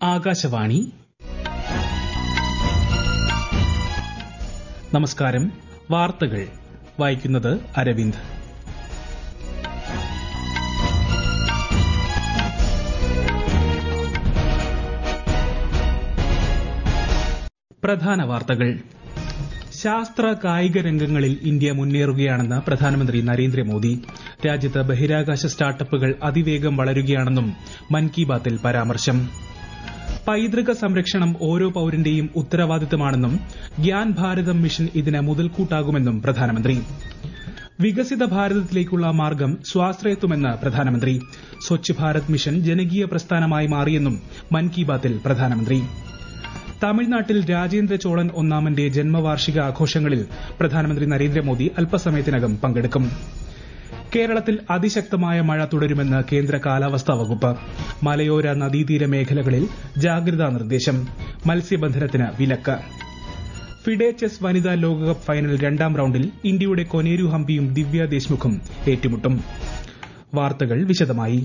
ആകാശവാണി നമസ്കാരം വാർത്തകൾ വായിക്കുന്നത് അരവിന്ദ് പ്രധാന വാർത്തകൾ ശാസ്ത്ര കായിക രംഗങ്ങളിൽ ഇന്ത്യ മുന്നേറുകയാണെന്ന് പ്രധാനമന്ത്രി നരേന്ദ്രമോദി രാജ്യത്ത് ബഹിരാകാശ സ്റ്റാർട്ടപ്പുകൾ അതിവേഗം വളരുകയാണെന്നും മൻ കി ബാത്തിൽ പരാമർശം പൈതൃക സംരക്ഷണം ഓരോ പൌരന്റെയും ഉത്തരവാദിത്തമാണെന്നും ഗ്യാൻ ഭാരതം മിഷൻ ഇതിന് മുതൽക്കൂട്ടാകുമെന്നും പ്രധാനമന്ത്രി വികസിത ഭാരതത്തിലേക്കുള്ള മാർഗം സ്വാശ്രയത്വമെന്ന് പ്രധാനമന്ത്രി സ്വച്ഛ് ഭാരത് മിഷൻ ജനകീയ പ്രസ്ഥാനമായി മാറിയെന്നും മൻ കി ബാത്തിൽ പ്രധാനമന്ത്രി തമിഴ്നാട്ടിൽ രാജേന്ദ്ര ചോളൻ ഒന്നാമന്റെ ജന്മവാർഷിക ആഘോഷങ്ങളിൽ പ്രധാനമന്ത്രി നരേന്ദ്രമോദി അല്പസമയത്തിനകം പങ്കെടുക്കും കേരളത്തിൽ അതിശക്തമായ മഴ തുടരുമെന്ന് കേന്ദ്ര കാലാവസ്ഥാ വകുപ്പ് മലയോര നദീതീര മേഖലകളിൽ ജാഗ്രതാ നിർദ്ദേശം മത്സ്യബന്ധനത്തിന് വിലക്ക് ഫിഡെ ചെസ് വനിതാ ലോകകപ്പ് ഫൈനൽ രണ്ടാം റൌണ്ടിൽ ഇന്ത്യയുടെ കൊനേരു ഹംപിയും ദിവ്യ ദേശ്മുഖും ഏറ്റുമുട്ടും വാർത്തകൾ വിശദമായി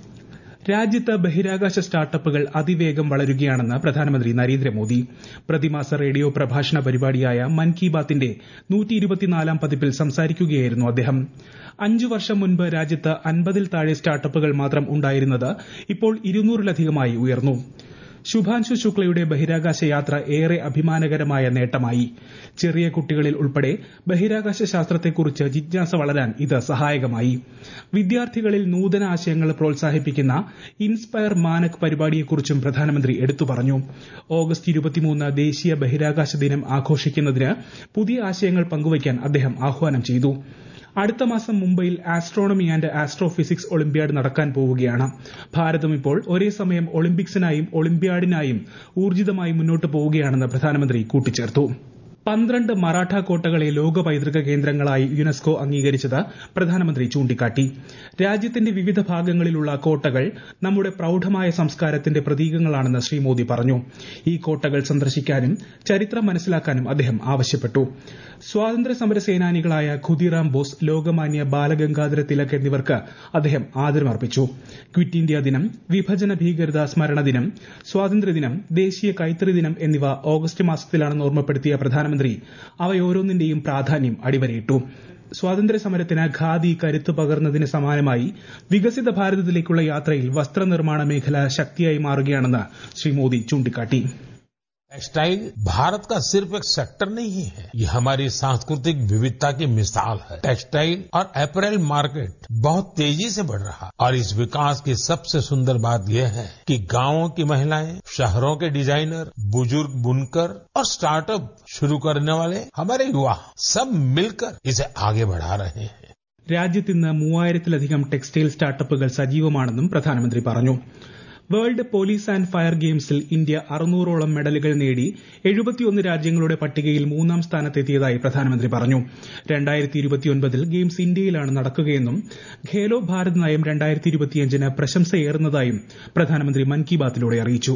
രാജ്യത്ത് ബഹിരാകാശ സ്റ്റാർട്ടപ്പുകൾ അതിവേഗം വളരുകയാണെന്ന് പ്രധാനമന്ത്രി നരേന്ദ്രമോദി പ്രതിമാസ റേഡിയോ പ്രഭാഷണ പരിപാടിയായ മൻ കി ബാത്തിന്റെ നൂറ്റിയിരുപത്തിനാലാം പതിപ്പിൽ സംസാരിക്കുകയായിരുന്നു അദ്ദേഹം അഞ്ചു വർഷം മുൻപ് രാജ്യത്ത് അൻപതിൽ താഴെ സ്റ്റാർട്ടപ്പുകൾ മാത്രം ഉണ്ടായിരുന്നത് ഇപ്പോൾ ഇരുന്നൂറിലധികമായി ഉയർന്നു ശുഭാൻശു ശുക്ലയുടെ ബഹിരാകാശ യാത്ര ഏറെ അഭിമാനകരമായ നേട്ടമായി ചെറിയ കുട്ടികളിൽ ഉൾപ്പെടെ ബഹിരാകാശ ശാസ്ത്രത്തെക്കുറിച്ച് ജിജ്ഞാസ വളരാൻ ഇത് സഹായകമായി വിദ്യാർത്ഥികളിൽ നൂതന ആശയങ്ങൾ പ്രോത്സാഹിപ്പിക്കുന്ന ഇൻസ്പയർ മാനക് പരിപാടിയെക്കുറിച്ചും പ്രധാനമന്ത്രി എടുത്തു പറഞ്ഞു ഓഗസ്റ്റ് ഇരുപത്തിമൂന്ന് ദേശീയ ബഹിരാകാശ ദിനം ആഘോഷിക്കുന്നതിന് പുതിയ ആശയങ്ങൾ പങ്കുവയ്ക്കാൻ അദ്ദേഹം ആഹ്വാനം ചെയ്തു അടുത്ത മാസം മുംബൈയിൽ ആസ്ട്രോണമി ആൻഡ് ആസ്ട്രോഫിസിക്സ് ഒളിമ്പ്യാഡ് നടക്കാൻ പോവുകയാണ് ഭാരതം ഇപ്പോൾ ഒരേ സമയം ഒളിമ്പിക്സിനായും ഒളിമ്പ്യാഡിനായും ഊർജിതമായി മുന്നോട്ട് പോവുകയാണെന്ന് പ്രധാനമന്ത്രി കൂട്ടിച്ചേർത്തു പന്ത്രണ്ട് മറാഠ കോട്ടകളെ ലോക പൈതൃക കേന്ദ്രങ്ങളായി യുനെസ്കോ അംഗീകരിച്ചത് പ്രധാനമന്ത്രി ചൂണ്ടിക്കാട്ടി രാജ്യത്തിന്റെ വിവിധ ഭാഗങ്ങളിലുള്ള കോട്ടകൾ നമ്മുടെ പ്രൌഢമായ സംസ്കാരത്തിന്റെ പ്രതീകങ്ങളാണെന്ന് ശ്രീ മോദി പറഞ്ഞു ഈ കോട്ടകൾ സന്ദർശിക്കാനും ചരിത്രം മനസ്സിലാക്കാനും അദ്ദേഹം ആവശ്യപ്പെട്ടു സ്വാതന്ത്ര്യ സമര സേനാനികളായ ഖുദിറാം ബോസ് ലോകമാന്യ ബാലഗംഗാധര തിലക് എന്നിവർക്ക് അദ്ദേഹം ആദരമർപ്പിച്ചു ക്വിറ്റ് ഇന്ത്യ ദിനം വിഭജന ഭീകരത സ്മരണ ദിനം സ്വാതന്ത്ര്യദിനം ദേശീയ കൈത്തറി ദിനം എന്നിവ ഓഗസ്റ്റ് മാസത്തിലാണെന്ന് ഓർമ്മപ്പെടുത്തിയ പ്രധാനമന്ത്രി അവയോരോന്നിന്റെയും പ്രാധാന്യം അടിവരയിട്ടു സ്വാതന്ത്ര്യ സമരത്തിന് ഖാദി കരുത്ത് പകർന്നതിന് സമാനമായി വികസിത ഭാരതത്തിലേക്കുള്ള യാത്രയിൽ വസ്ത്രനിർമ്മാണ മേഖല ശക്തിയായി മാറുകയാണെന്ന് ശ്രീ മോദി ചൂണ്ടിക്കാട്ടി टेक्सटाइल भारत का सिर्फ एक सेक्टर नहीं है ये हमारी सांस्कृतिक विविधता की मिसाल है टेक्सटाइल और अपरेल मार्केट बहुत तेजी से बढ़ रहा है और इस विकास की सबसे सुंदर बात यह है कि गांवों की महिलाएं शहरों के डिजाइनर बुजुर्ग बुनकर और स्टार्टअप शुरू करने वाले हमारे युवा सब मिलकर इसे आगे बढ़ा रहे हैं രാജ്യത്ത് ഇന്ന് മൂവായിരത്തിലധികം ടെക്സ്റ്റൈൽ സ്റ്റാർട്ടപ്പുകൾ സജീവമാണെന്നും പ്രധാനമന്ത്രി പറഞ്ഞു വേൾഡ് പോലീസ് ആൻഡ് ഫയർ ഗെയിംസിൽ ഇന്ത്യ അറുന്നൂറോളം മെഡലുകൾ നേടി എഴുപത്തിയൊന്ന് രാജ്യങ്ങളുടെ പട്ടികയിൽ മൂന്നാം സ്ഥാനത്തെത്തിയതായി പ്രധാനമന്ത്രി പറഞ്ഞു രണ്ടായിരത്തി ഇരുപത്തിയൊൻപതിൽ ഗെയിംസ് ഇന്ത്യയിലാണ് നടക്കുകയെന്നും ഖേലോ ഭാരത് നയം രണ്ടായിരത്തി ഇരുപത്തിയഞ്ചിന് പ്രശംസയേറുന്നതായും പ്രധാനമന്ത്രി മൻ കി ബാത്തിലൂടെ അറിയിച്ചു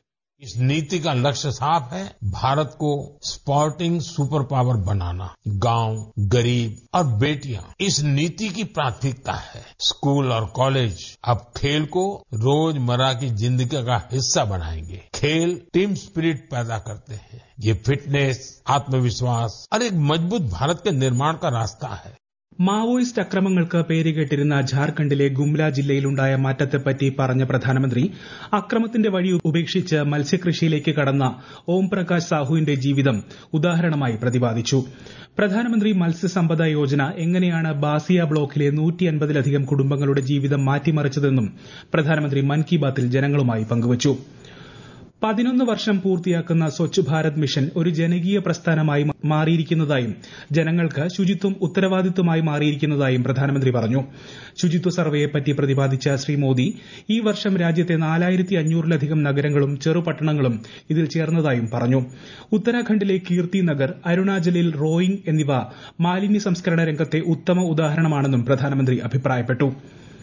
इस नीति का लक्ष्य साफ है भारत को स्पोर्टिंग सुपर पावर बनाना गांव गरीब और बेटियां इस नीति की प्राथमिकता है स्कूल और कॉलेज अब खेल को रोजमर्रा की जिंदगी का हिस्सा बनाएंगे खेल टीम स्पिरिट पैदा करते हैं ये फिटनेस आत्मविश्वास और एक मजबूत भारत के निर्माण का रास्ता है മാവോയിസ്റ്റ് അക്രമങ്ങൾക്ക് പേരുകേട്ടിരുന്ന ഝാർഖണ്ഡിലെ ഗുംല ജില്ലയിലുണ്ടായ മാറ്റത്തെപ്പറ്റി പറഞ്ഞ പ്രധാനമന്ത്രി അക്രമത്തിന്റെ വഴി ഉപേക്ഷിച്ച് മത്സ്യകൃഷിയിലേക്ക് കടന്ന ഓം പ്രകാശ് സാഹുവിന്റെ ജീവിതം ഉദാഹരണമായി പ്രതിപാദിച്ചു പ്രധാനമന്ത്രി മത്സ്യസമ്പദ യോജന എങ്ങനെയാണ് ബാസിയ ബ്ലോക്കിലെ നൂറ്റി അൻപതിലധികം കുടുംബങ്ങളുടെ ജീവിതം മാറ്റിമറിച്ചതെന്നും പ്രധാനമന്ത്രി മൻ കി ബാത്തിൽ ജനങ്ങളുമായി പങ്കുവച്ചു പതിനൊന്ന് വർഷം പൂർത്തിയാക്കുന്ന സ്വച്ഛ് ഭാരത് മിഷൻ ഒരു ജനകീയ പ്രസ്ഥാനമായി മാറിയിരിക്കുന്നതായും ജനങ്ങൾക്ക് ശുചിത്വം ഉത്തരവാദിത്വമായി മാറിയിരിക്കുന്നതായും പ്രധാനമന്ത്രി പറഞ്ഞു ശുചിത്വ സർവേയെപ്പറ്റി പ്രതിപാദിച്ച ശ്രീ മോദി ഈ വർഷം രാജ്യത്തെ നാലായിരത്തി അഞ്ഞൂറിലധികം നഗരങ്ങളും ചെറുപട്ടണങ്ങളും ഇതിൽ ചേർന്നതായും പറഞ്ഞു ഉത്തരാഖണ്ഡിലെ കീർത്തി നഗർ അരുണാചലിൽ റോയിംഗ് എന്നിവ മാലിന്യ സംസ്കരണ രംഗത്തെ ഉത്തമ ഉദാഹരണമാണെന്നും പ്രധാനമന്ത്രി അഭിപ്രായപ്പെട്ടു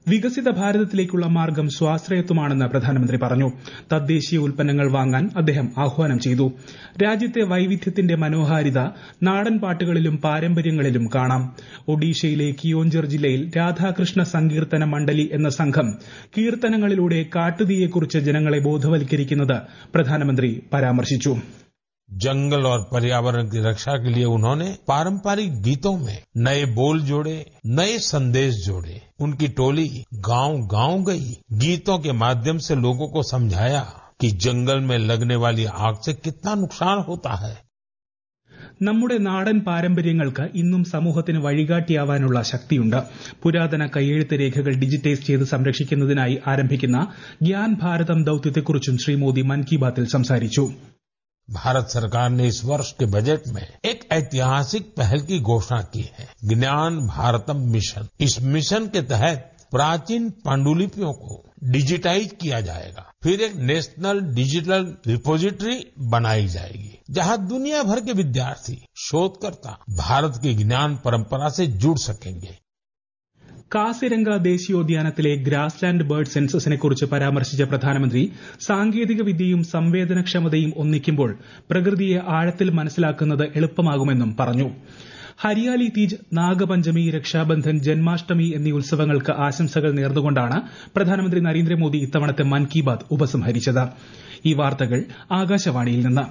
വികസിത ഭാരതത്തിലേക്കുള്ള മാർഗം സ്വാശ്രയത്വമാണെന്ന് പ്രധാനമന്ത്രി പറഞ്ഞു തദ്ദേശീയ ഉൽപ്പന്നങ്ങൾ വാങ്ങാൻ അദ്ദേഹം ആഹ്വാനം ചെയ്തു രാജ്യത്തെ വൈവിധ്യത്തിന്റെ മനോഹാരിത നാടൻ പാട്ടുകളിലും പാരമ്പര്യങ്ങളിലും കാണാം ഒഡീഷയിലെ കിയോഞ്ചർ ജില്ലയിൽ രാധാകൃഷ്ണ സങ്കീർത്തന മണ്ഡലി എന്ന സംഘം കീർത്തനങ്ങളിലൂടെ കാട്ടുതീയെക്കുറിച്ച് ജനങ്ങളെ ബോധവൽക്കരിക്കുന്നത് പ്രധാനമന്ത്രി പരാമർശിച്ചു जंगल और पर्यावरण की रक्षा के लिए उन्होंने पारंपरिक गीतों में नए बोल जोड़े नए संदेश जोड़े उनकी टोली गांव गांव गई गीतों के माध्यम से लोगों को समझाया कि जंगल में लगने वाली आग से कितना नुकसान होता है നമ്മുടെ നാടൻ പാരമ്പര്യങ്ങൾക്ക് ഇന്നും സമൂഹത്തിന് വഴികാട്ടിയാവാനുള്ള ശക്തിയുണ്ട് പുരാതന കയ്യെഴുത്ത് രേഖകൾ ഡിജിറ്റൈസ് ചെയ്ത് സംരക്ഷിക്കുന്നതിനായി ആരംഭിക്കുന്ന ഗ്യാൻ ഭാരതം ദൌത്യത്തെക്കുറിച്ചും ശ്രീ മോദി മൻ കി ബാത്തിൽ സംസാരിച്ചു भारत सरकार ने इस वर्ष के बजट में एक ऐतिहासिक पहल की घोषणा की है ज्ञान भारतम मिशन इस मिशन के तहत प्राचीन पांडुलिपियों को डिजिटाइज किया जाएगा फिर एक नेशनल डिजिटल रिपोजिटरी बनाई जाएगी जहां दुनिया भर के विद्यार्थी शोधकर्ता भारत की ज्ञान परंपरा से जुड़ सकेंगे കാസിരംഗ ദേശീയോദ്യാനത്തിലെ ഗ്രാസ്ലാൻഡ് ബേർഡ് സെൻസസിനെ കുറിച്ച് പരാമർശിച്ച പ്രധാനമന്ത്രി സാങ്കേതിക വിദ്യയും സംവേദനക്ഷമതയും ഒന്നിക്കുമ്പോൾ പ്രകൃതിയെ ആഴത്തിൽ മനസ്സിലാക്കുന്നത് എളുപ്പമാകുമെന്നും പറഞ്ഞു ഹരിയാലി തീജ് നാഗപഞ്ചമി രക്ഷാബന്ധൻ ജന്മാഷ്ടമി എന്നീ ഉത്സവങ്ങൾക്ക് ആശംസകൾ നേർന്നുകൊണ്ടാണ് പ്രധാനമന്ത്രി നരേന്ദ്രമോദി ഇത്തവണത്തെ മൻ കി ബാത് ഉപസംഹരിച്ചത് ഈ വാർത്തകൾ ആകാശവാണിയിൽ നിന്ന്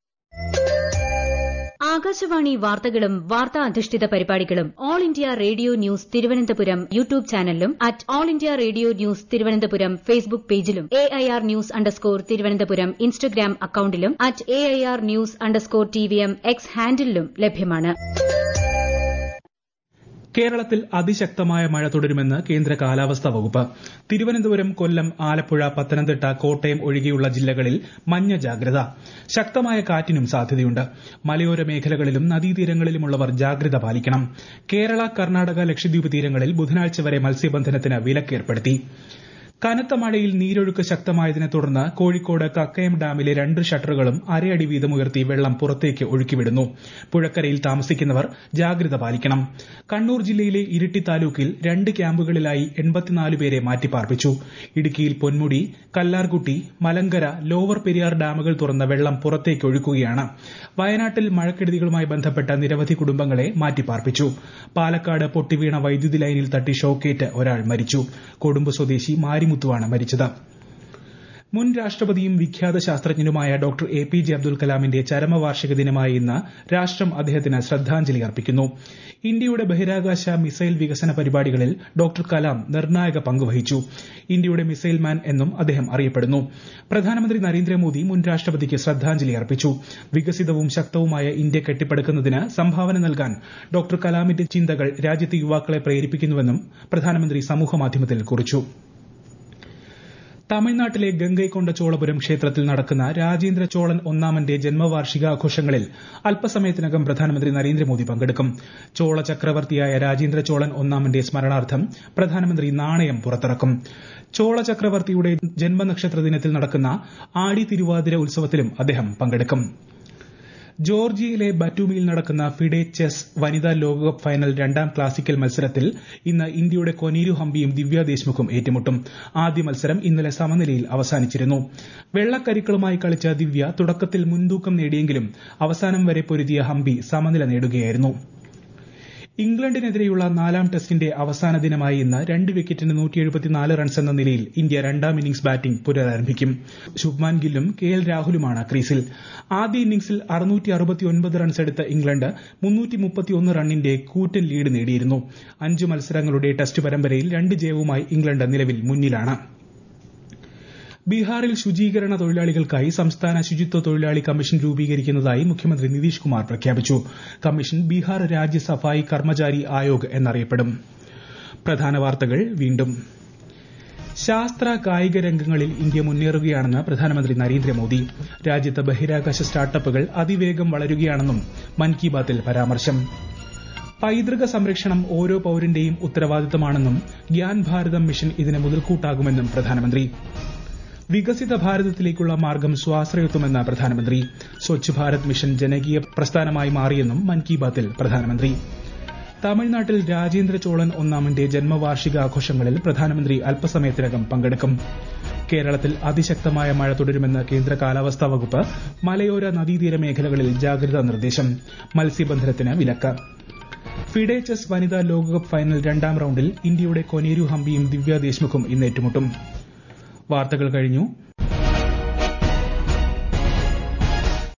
ആകാശവാണി വാർത്തകളും വാർത്താ അധിഷ്ഠിത പരിപാടികളും All India Radio news Thiruvananthapuram YouTube ചാനലിലും at All India Radio news Thiruvananthapuram Facebook പേജിലും A I R news underscore Thiruvananthapuram Instagram അക്കൌണ്ടിലും at A I R news underscore T V M X ഹാൻഡിലും ലഭ്യമാണ് കേരളത്തിൽ അതിശക്തമായ മഴ തുടരുമെന്ന് കേന്ദ്ര കാലാവസ്ഥാ വകുപ്പ് തിരുവനന്തപുരം കൊല്ലം ആലപ്പുഴ പത്തനംതിട്ട കോട്ടയം ഒഴികെയുള്ള ജില്ലകളിൽ മഞ്ഞ ജാഗ്രത ശക്തമായ കാറ്റിനും സാധ്യതയുണ്ട് മലയോര മേഖലകളിലും നദീതീരങ്ങളിലുമുള്ളവർ ജാഗ്രത പാലിക്കണം കേരള കർണാടക ലക്ഷദ്വീപ് തീരങ്ങളിൽ ബുധനാഴ്ച വരെ മത്സ്യബന്ധനത്തിന് വിലക്കേർപ്പെടുത്തി കനത്ത മഴയിൽ നീരൊഴുക്ക് ശക്തമായതിനെ തുടർന്ന് കോഴിക്കോട് കക്കയം ഡാമിലെ രണ്ട് ഷട്ടറുകളും അരയടി വീതം ഉയർത്തി വെള്ളം പുറത്തേക്ക് ഒഴുക്കിവിടുന്നു പുഴക്കരയിൽ താമസിക്കുന്നവർ ജാഗ്രത പാലിക്കണം കണ്ണൂർ ജില്ലയിലെ ഇരിട്ടി താലൂക്കിൽ രണ്ട് ക്യാമ്പുകളിലായി എൺപത്തിനാല് പേരെ മാറ്റിപ്പാർപ്പിച്ചു ഇടുക്കിയിൽ പൊന്മുടി കല്ലാർകുട്ടി മലങ്കര ലോവർ പെരിയാർ ഡാമുകൾ തുറന്ന വെള്ളം പുറത്തേക്ക് ഒഴുക്കുകയാണ് വയനാട്ടിൽ മഴക്കെടുതികളുമായി ബന്ധപ്പെട്ട നിരവധി കുടുംബങ്ങളെ മാറ്റിപ്പാർപ്പിച്ചു പാലക്കാട് പൊട്ടിവീണ വൈദ്യുതി ലൈനിൽ തട്ടി ഷോക്കേറ്റ് ഒരാൾ മരിച്ചു കൊടുമ്പ് സ്വദേശി മാരിമുത്തുവാണ് മരിച്ചത് മുൻ രാഷ്ട്രപതിയും വിഖ്യാത ശാസ്ത്രജ്ഞനുമായ doctor A P J Abdul കലാമിന്റെ ചരമവാർഷിക ദിനമായ ഇന്ന് രാഷ്ട്രം അദ്ദേഹത്തിന് ശ്രദ്ധാഞ്ജലി അർപ്പിക്കുന്നു ഇന്ത്യയുടെ ബഹിരാകാശ മിസൈൽ വികസന പരിപാടികളിൽ ഡോക്ടർ കലാം നിർണായക പങ്കുവഹിച്ചു ഇന്ത്യയുടെ മിസൈൽ മാൻ എന്നും അദ്ദേഹം അറിയപ്പെടുന്നു പ്രധാനമന്ത്രി നരേന്ദ്രമോദി മുൻ രാഷ്ട്രപതിക്ക് ശ്രദ്ധാഞ്ജലി അർപ്പിച്ചു വികസിതവും ശക്തവുമായ ഇന്ത്യ കെട്ടിപ്പടുക്കുന്നതിന് സംഭാവന നൽകാൻ ഡോക്ടർ കലാമിന്റെ ചിന്തകൾ രാജ്യത്തെ യുവാക്കളെ പ്രേരിപ്പിക്കുന്നുവെന്നും പ്രധാനമന്ത്രി സമൂഹമാധ്യമത്തിൽ കുറിച്ചു തമിഴ്നാട്ടിലെ ഗംഗൈക്കൊണ്ട ചോളപുരം ക്ഷേത്രത്തിൽ നടക്കുന്ന രാജേന്ദ്ര ചോളൻ ഒന്നാമന്റെ ജന്മവാർഷികാഘോഷങ്ങളിൽ അല്പസമയത്തിനകം പ്രധാനമന്ത്രി നരേന്ദ്രമോദി പങ്കെടുക്കും ചോള ചക്രവർത്തിയായ രാജേന്ദ്ര ചോളൻ ഒന്നാമന്റെ സ്മരണാർത്ഥം പ്രധാനമന്ത്രി നാണയം പുറത്തിറക്കും ചോള ചക്രവർത്തിയുടെ ജന്മനക്ഷത്ര ദിനത്തിൽ നടക്കുന്ന ആടി തിരുവാതിര ഉത്സവത്തിലും അദ്ദേഹം പങ്കെടുക്കും ജോർജിയയിലെ ബറ്റൂമിയിൽ നടക്കുന്ന ഫിഡെ ചെസ് വനിതാ ലോകകപ്പ് ഫൈനൽ രണ്ടാം ക്ലാസിക്കൽ മത്സരത്തിൽ ഇന്ന് ഇന്ത്യയുടെ കൊനീരു ഹംപിയും ദിവ്യ ദേശ്മുഖും ഏറ്റുമുട്ടും ആദ്യ മത്സരം ഇന്നലെ സമനിലയിൽ അവസാനിച്ചിരുന്നു വെള്ളക്കരിക്കളുമായി കളിച്ച ദിവ്യ തുടക്കത്തിൽ മുൻതൂക്കം നേടിയെങ്കിലും അവസാനം വരെ പൊരുതിയ ഹംപി സമനില നേടുകയായിരുന്നു ഇംഗ്ലണ്ടിനെതിരെയുള്ള നാലാം ടെസ്റ്റിന്റെ അവസാന ദിനമായ ഇന്ന് രണ്ട് വിക്കറ്റിന് റൺസ് എന്ന നിലയിൽ ഇന്ത്യ രണ്ടാം ഇന്നിംഗ്സ് ബാറ്റിംഗ് പുനരാരംഭിക്കും ശുഭ്മാൻ ഗില്ലും കെ എൽ രാഹുലുമാണ് ക്രീസിൽ ആദ്യ ഇന്നിംഗ്സിൽ റൺസ് എടുത്ത ഇംഗ്ലണ്ട് റണ്ണിന്റെ കൂറ്റൻ ലീഡ് നേടിയിരുന്നു അഞ്ച് മത്സരങ്ങളുടെ ടെസ്റ്റ് പരമ്പരയിൽ രണ്ട് ജയവുമായി ഇംഗ്ലണ്ട് നിലവിൽ മുന്നിലാണ് ബീഹാറിൽ ശുചീകരണ തൊഴിലാളികൾക്കായി സംസ്ഥാന ശുചിത്വ തൊഴിലാളി കമ്മീഷൻ രൂപീകരിക്കുന്നതായി മുഖ്യമന്ത്രി നിതീഷ് കുമാർ പ്രഖ്യാപിച്ചു കമ്മീഷൻ ബീഹാർ രാജ്യ സഫായി കർമ്മചാരി ആയോഗ് എന്നറിയപ്പെടും പ്രധാന വാർത്തകൾ വീണ്ടും ശാസ്ത്ര കായിക രംഗങ്ങളിൽ ഇന്ത്യ മുന്നേറുകയാണെന്ന് പ്രധാനമന്ത്രി നരേന്ദ്രമോദി രാജ്യത്ത് ബഹിരാകാശ സ്റ്റാർട്ടപ്പുകൾ അതിവേഗം വളരുകയാണെന്നും മൻ കി ബാത്തിൽ പരാമർശം പൈതൃക സംരക്ഷണം ഓരോ പൌരന്റെയും ഉത്തരവാദിത്തമാണെന്നും ഗ്യാൻ ഭാരതം മിഷൻ ഇതിന് മുതൽക്കൂട്ടാകുമെന്നും പ്രധാനമന്ത്രി വികസിത ഭാരതത്തിലേക്കുള്ള മാർഗം സ്വാശ്രയത്വമെന്ന പ്രധാനമന്ത്രി സ്വച്ഛ് ഭാരത് മിഷൻ ജനകീയ പ്രസ്ഥാനമായി മാറിയെന്നും മൻ കി ബാത്തിൽ പ്രധാനമന്ത്രി തമിഴ്നാട്ടിൽ രാജേന്ദ്ര ചോളൻ ഒന്നാമന്റെ ജന്മവാർഷികാഘോഷങ്ങളിൽ പ്രധാനമന്ത്രി അല്പസമയത്തിനകം പങ്കെടുക്കും കേരളത്തിൽ അതിശക്തമായ മഴ തുടരുമെന്ന് കേന്ദ്ര കാലാവസ്ഥാ വകുപ്പ് മലയോര നദീതീര മേഖലകളിൽ ജാഗ്രതാ നിർദ്ദേശം മത്സ്യബന്ധനത്തിന് വിലക്ക് ഫിഡെ ചെസ് വനിതാ ലോകകപ്പ് ഫൈനൽ രണ്ടാം റൌണ്ടിൽ ഇന്ത്യയുടെ കൊനേരു ഹംപിയും ദിവ്യ ദേശ്മുഖും ഇന്ന് ഏറ്റുമുട്ടും വാർത്തകൾ കഴിഞ്ഞു